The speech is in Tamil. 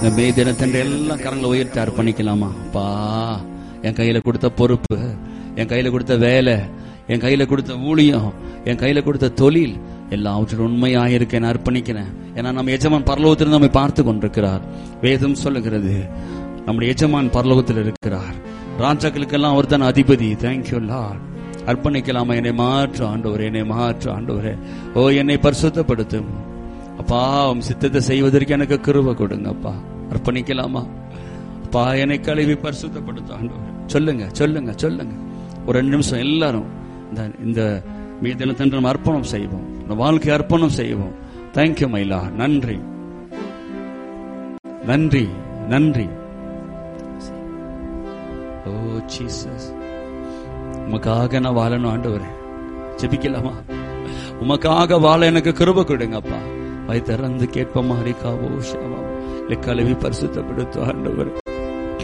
இந்த மே தினத்தன்று எல்லாம் கரங்களை உயர்த்தி அர்ப்பணிக்கலாமா அப்பா என் கையில கொடுத்த பொறுப்பு என் கையில கொடுத்த வேலை என் கையில கொடுத்த ஊழியம் என் கையில கொடுத்த தொழில் எல்லாவற்றிலும் உண்மையாக இருக்க நான் அர்ப்பணிக்கிறேன் ஏன்னா நம்ம எஜமான் பரலோகத்தில் நம்மை பார்த்து கொண்டிருக்கிறார் வேதம் சொல்லுகிறது நம்முடைய எஜமான் பரலோகத்தில் இருக்கிறார் ராஜாக்களுக்கெல்லாம் அவர் தான் அதிபதி தேங்க்யூ லார்ட் அர்ப்பணிக்கலாமா என்னை மாற்று ஆண்டவரே என்னை மாற்று ஆண்டவரே ஓ என்னை பரிசுத்தப்படுத்தும் அப்பா உம் சித்தத்தை செய்வதற்கு எனக்கு கிருபை கொடுங்க அப்பா அர்ப்பணிக்கலாமா அப்பா என்னை கழுவி பரிசுத்தப்படுத்தும் ஆண்டவரே சொல்லுங்க சொல்லுங்க சொல்லுங்க ஒரு ரெண்டு நிமிஷம் எல்லாரும் இந்த இந்த மீதினத்தன்று நம்ம அர்ப்பணம் செய்வோம் இந்த வாழ்க்கை அர்ப்பணம் செய்வோம் தேங்க்யூ மைலா நன்றி நன்றி நன்றி ஓ ஜீசஸ் உமக்காக நான் வாழணும் ஆண்டவரே ஜெபிக்கலாமா உமக்காக வாழ எனக்கு கிருப கொடுங்கப்பா வயிற்றிறந்து கேட்ப மாதிரி காவோ ஷாவா கழுவி பரிசுத்தப்படுத்தும் ஆண்டவர்